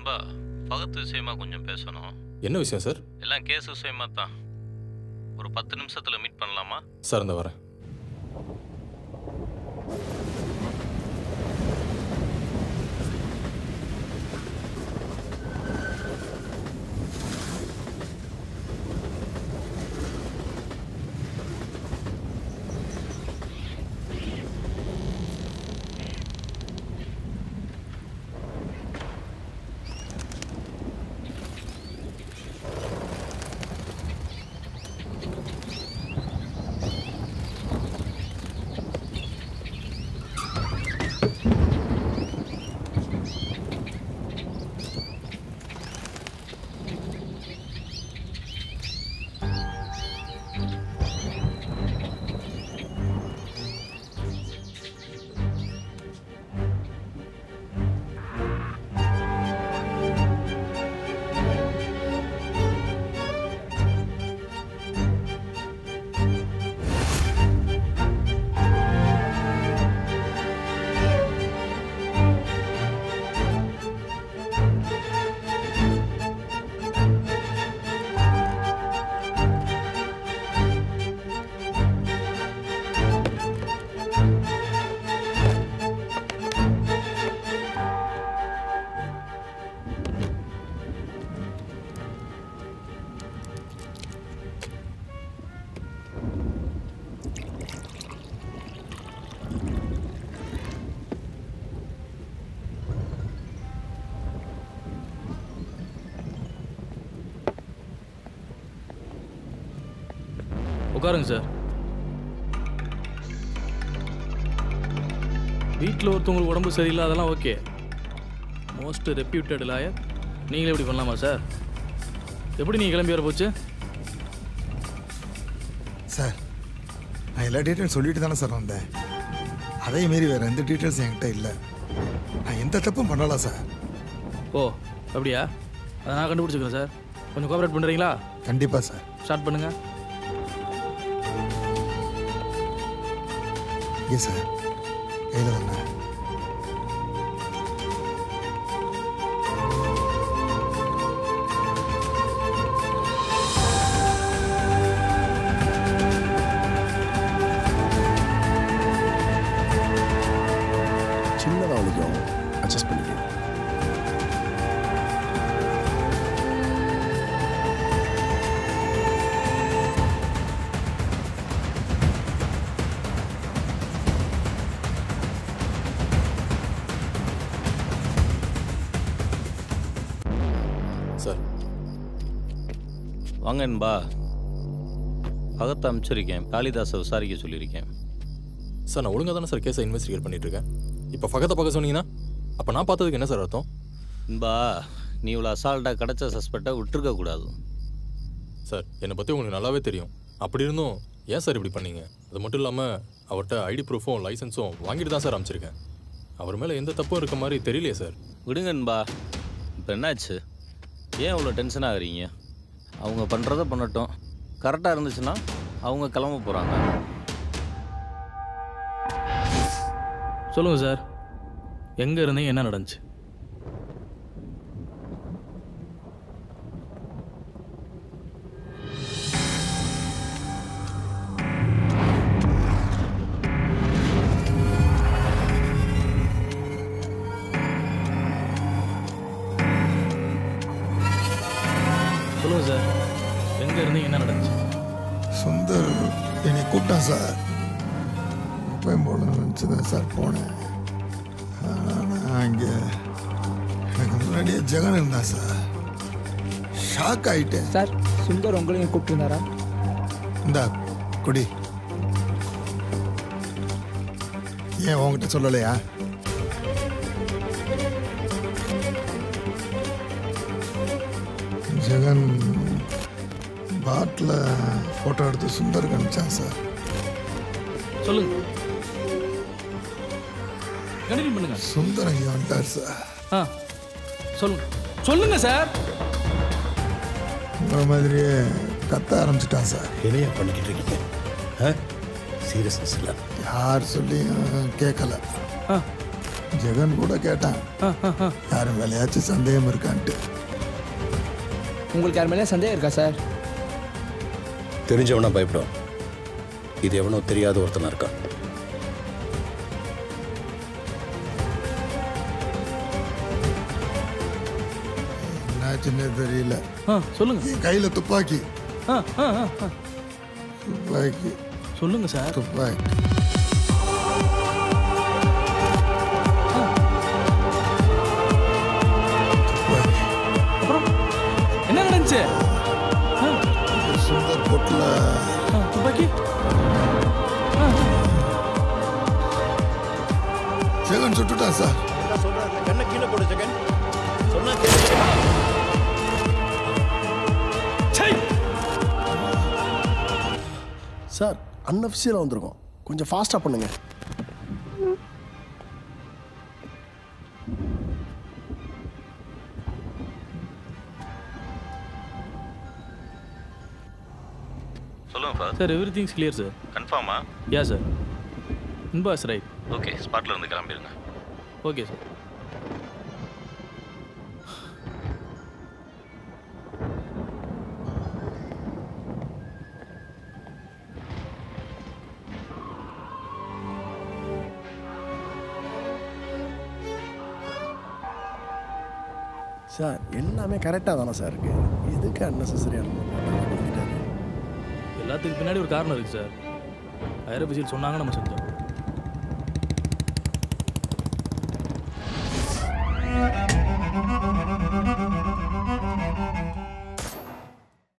நண்பா பகத்து விஷயமா கொஞ்சம் பேசணும் என்ன விஷயம் சார் எல்லாம் கேஸ் விஷயமா தான் ஒரு பத்து நிமிஷத்தில் மீட் பண்ணலாமா சார் இந்த வரேன் உட்காருங்க சார் வீட்டில் ஒருத்தவங்களுக்கு உடம்பு சரியில்லை அதெல்லாம் ஓகே மோஸ்ட் ரெப்யூட்டட் லாயர் நீங்களே இப்படி பண்ணலாமா சார் எப்படி நீங்கள் கிளம்பி வர போச்சு சார் நான் எல்லா டீட்டெயில்ஸ் சொல்லிட்டு தானே சார் வந்தேன் அதே மாரி வேறு எந்த டீட்டெயில்ஸ் என்கிட்ட இல்லை நான் எந்த தப்பும் பண்ணலாம் சார் ஓ அப்படியா அதை நான் கண்டுபிடிச்சிக்கிறேன் சார் கொஞ்சம் கோஆப்ரேட் பண்ணுறீங்களா கண்டிப்பாக சார் ஸ்டார்ட் பண்ணுங்கள் ஏ சார் கையில் தானே சின்னதாக வலிக்கும் அட்ஜஸ்ட் பண்ணிக்கோ சார் வாங்க நண்பா பகத்தை அமைச்சிருக்கேன் காளிதாஸை விசாரிக்க சொல்லியிருக்கேன் சார் நான் ஒழுங்காக தானே சார் கேஸை இன்வெஸ்டிகேட் பண்ணிட்டு இருக்கேன் இப்போ பக்கத்தை பார்க்க சொன்னீங்கன்னா அப்போ நான் பார்த்ததுக்கு என்ன சார் அர்த்தம் நண்பா நீ இவ்வளோ அசால்ட்டாக கிடச்ச சஸ்பெக்டை விட்டுருக்க கூடாது சார் என்னை பற்றி உங்களுக்கு நல்லாவே தெரியும் அப்படி இருந்தும் ஏன் சார் இப்படி பண்ணீங்க அது மட்டும் இல்லாமல் அவர்கிட்ட ஐடி ப்ரூஃபும் லைசன்ஸும் வாங்கிட்டு தான் சார் அமைச்சிருக்கேன் அவர் மேலே எந்த தப்பும் இருக்க மாதிரி தெரியலையே சார் விடுங்க நண்பா இப்போ என்னாச்சு ஏன் இவ்வளோ டென்ஷன் ஆகுறீங்க அவங்க பண்ணுறத பண்ணட்டும் கரெக்டாக இருந்துச்சுன்னா அவங்க கிளம்ப போகிறாங்க சொல்லுங்கள் சார் எங்கே இருந்தீங்க என்ன நடந்துச்சு சொல்லுங்கள் சார் எங்கே இருந்தீங்க என்ன நடந்துச்சு சுந்தர் என்னை கூப்பிட்டான் சார் எப்பயும் போல நினச்சி தான் சார் போனேன் ஆனால் இங்கே எனக்கு முன்னாடியே ஜெகன் இருந்தான் சார் ஷாக் ஆயிட்டேன் சார் சுந்தர் உங்களையும் கூப்பிட்டுருந்தாரா இந்தா குடி ஏன் உங்ககிட்ட சொல்லலையா ஜெகன் பாட்டில் ஃபோட்டோ எடுத்து சுந்தருக்கு அனுப்பிச்சான் சார் சொல்லுங்க கண்டினியூ பண்ணுங்க சுந்தர் இங்கே வந்துட்டார் சார் ஆ சொல்லுங்க சொல்லுங்க சார் உங்களை மாதிரியே கத்த ஆரம்பிச்சிட்டான் சார் என்னையா பண்ணிக்கிட்டு இருக்கீங்க ஆ சீரியஸ்னஸ் இல்லை யார் சொல்லியும் கேட்கல ஆ ஜெகன் கூட கேட்டான் யாரும் வேலையாச்சும் சந்தேகம் இருக்கான்ட்டு உங்களுக்கு யார் மேலே சந்தேகம் இருக்கா சார் தெரிஞ்சவனா பயப்படும் இது எவனோ தெரியாத ஒருத்தனா இருக்கான் என்னாச்சுன்னே தெரியல ஆ சொல்லுங்க என் கையில் துப்பாக்கி ஆ ஆ ஆ ஆ. துப்பாக்கி சொல்லுங்க சார் துப்பாக்கி துப்பாக்கி அப்புறம் என்ன நடந்துச்சு ஆ, இந்த சுந்தர் பொட்டில் ஆ, துப்பாக்கி ஆ, ஜெகன் சுட்டுட்டான் சார் கண்ணை கீழே போடு ஜெகன் சொன்னா சை சார் அன்அஃபிஷியலாக வந்திருக்கோம் கொஞ்சம் ஃபாஸ்ட்டாக பண்ணுங்க சொல்லுங்க father sir every things clear sir கன்ஃபார்மா யா சார் இன்பாஸ் ரைட் ஓகே ஸ்பாட்ல இருந்து கிளம்பிடுங்க ஓகே சார் சார் எல்லாமே கரெக்டாக தானே சார் இருக்கு எதுக்கு அன்னெசரியாக பண்ணிக்கிட்டாரு எல்லாத்துக்கு பின்னாடி ஒரு காரணம் இருக்குது சார் ஹையர் அபிஷியல் சொன்னாங்க நம்ம செஞ்சோம்